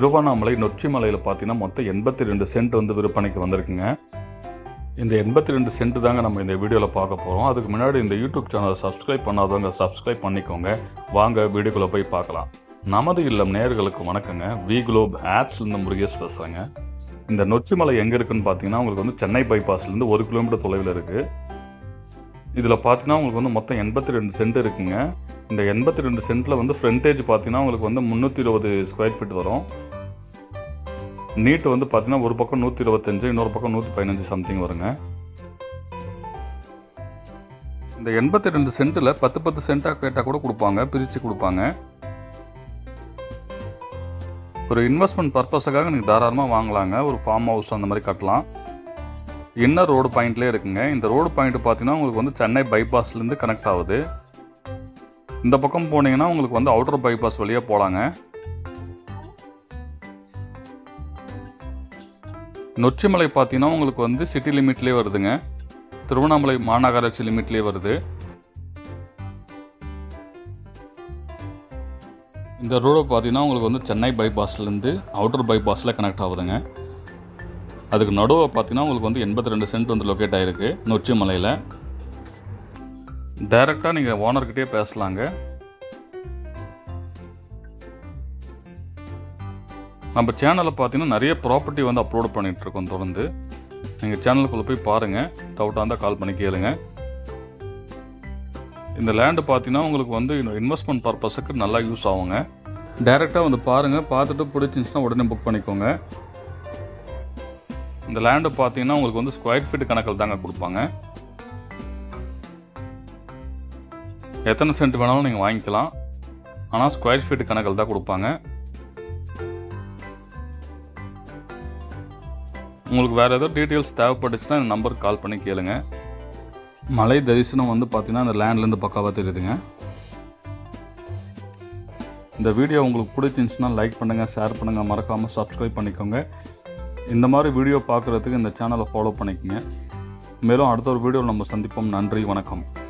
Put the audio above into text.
திருவண்ணாமலை நொச்சி மலையில் பார்த்தீங்கன்னா மொத்தம் எண்பத்தி ரெண்டு சென்ட் வந்து விற்பனைக்கு வந்திருக்குங்க இந்த எண்பத்தி ரெண்டு சென்ட் தாங்க நம்ம இந்த வீடியோவில் பார்க்க போகிறோம் அதுக்கு முன்னாடி இந்த யூடியூப் சேனலை சப்ஸ்கிரைப் பண்ணாதவங்க சப்ஸ்கிரைப் பண்ணிக்கோங்க வாங்க வீடியோக்குள்ளே போய் பார்க்கலாம் நமது இல்லம் நேயர்களுக்கு வணக்கங்க வி குளோப் ஆட்ஸ்லேருந்து முருகேஷ் பேசுகிறேங்க இந்த நொச்சி மலை எங்கே இருக்குன்னு பார்த்தீங்கன்னா உங்களுக்கு வந்து சென்னை பைபாஸ்லேருந்து ஒரு கிலோமீட்டர் தொலைவில் இருக்குது இதில் பார்த்தீங்கன்னா உங்களுக்கு வந்து மொத்தம் எண்பத்தி ரெண்டு சென்ட் இருக்குங்க இந்த எண்பத்தி ரெண்டு சென்ட்டில் வந்து ஃப்ரண்டேஜ் பார்த்தீங்கன்னா உங்களுக்கு வந்து முந்நூற்றி இருபது ஸ்கொயர் ஃபீட் வரும் நீட் வந்து பார்த்தீங்கன்னா ஒரு பக்கம் நூற்றி இருபத்தஞ்சு இன்னொரு பக்கம் நூற்றி பதினஞ்சு சம்திங் வருங்க இந்த எண்பத்தி ரெண்டு சென்ட்டில் பத்து பத்து சென்ட்டாக கேட்டால் கூட கொடுப்பாங்க பிரித்து கொடுப்பாங்க ஒரு இன்வெஸ்ட்மெண்ட் பர்பஸுக்காக நீங்கள் தாராளமாக வாங்கலாங்க ஒரு ஃபார்ம் ஹவுஸ் அந்த மாதிரி கட்டலாம் இன்னர் ரோடு பாயிண்ட்லேயே இருக்குங்க இந்த ரோடு பாயிண்ட் பார்த்தீங்கன்னா உங்களுக்கு வந்து சென்னை பைபாஸ்லேருந்து கனெக்ட் ஆகுது இந்த பக்கம் போனீங்கன்னா உங்களுக்கு வந்து அவுட்டர் பைபாஸ் வழியாக போகலாங்க நொச்சிமலை பார்த்தீங்கன்னா உங்களுக்கு வந்து சிட்டி லிமிட்லேயே வருதுங்க திருவண்ணாமலை மாநகராட்சி லிமிட்லேயே வருது இந்த ரோடு பார்த்தீங்கன்னா உங்களுக்கு வந்து சென்னை பைபாஸ்லேருந்து அவுட்டர் பைபாஸில் கனெக்ட் ஆகுதுங்க அதுக்கு நடுவை பார்த்தீங்கன்னா உங்களுக்கு வந்து எண்பத்தி ரெண்டு சென்ட் வந்து லொக்கேட் ஆகிருக்கு நொச்சி மலையில் டைரெக்டாக நீங்கள் ஓனர்கிட்டயே பேசலாங்க நம்ம சேனலில் பார்த்தீங்கன்னா நிறைய ப்ராப்பர்ட்டி வந்து அப்லோட் பண்ணிகிட்ருக்கோம் தொடர்ந்து நீங்கள் சேனலுக்குள்ளே போய் பாருங்கள் டவுட்டாக இருந்தால் கால் பண்ணி கேளுங்க இந்த லேண்டு பார்த்தீங்கன்னா உங்களுக்கு வந்து இன்வெஸ்ட்மெண்ட் பர்பஸுக்கு நல்லா யூஸ் ஆகுங்க டைரெக்டாக வந்து பாருங்கள் பார்த்துட்டு பிடிச்சிருந்துச்சுன்னா உடனே புக் பண்ணிக்கோங்க இந்த லேண்டு பார்த்தீங்கன்னா உங்களுக்கு வந்து ஸ்கொயர் ஃபீட் கணக்கில் தாங்க கொடுப்பாங்க எத்தனை சென்ட் வேணாலும் நீங்கள் வாங்கிக்கலாம் ஆனால் ஸ்கொயர் ஃபீட் கணக்கில் தான் கொடுப்பாங்க உங்களுக்கு வேறு ஏதோ டீட்டெயில்ஸ் தேவைப்பட்டுச்சுன்னா இந்த நம்பருக்கு கால் பண்ணி கேளுங்க மலை தரிசனம் வந்து பார்த்தீங்கன்னா இந்த லேண்ட்லேருந்து பக்காவாக தெரியுதுங்க இந்த வீடியோ உங்களுக்கு பிடிச்சிருந்துச்சுன்னா லைக் பண்ணுங்கள் ஷேர் பண்ணுங்கள் மறக்காமல் சப்ஸ்கிரைப் பண்ணிக்கோங்க இந்த மாதிரி வீடியோ பார்க்குறதுக்கு இந்த சேனலை ஃபாலோ பண்ணிக்கோங்க மேலும் அடுத்த ஒரு வீடியோவில் நம்ம சந்திப்போம் நன்றி வணக்கம்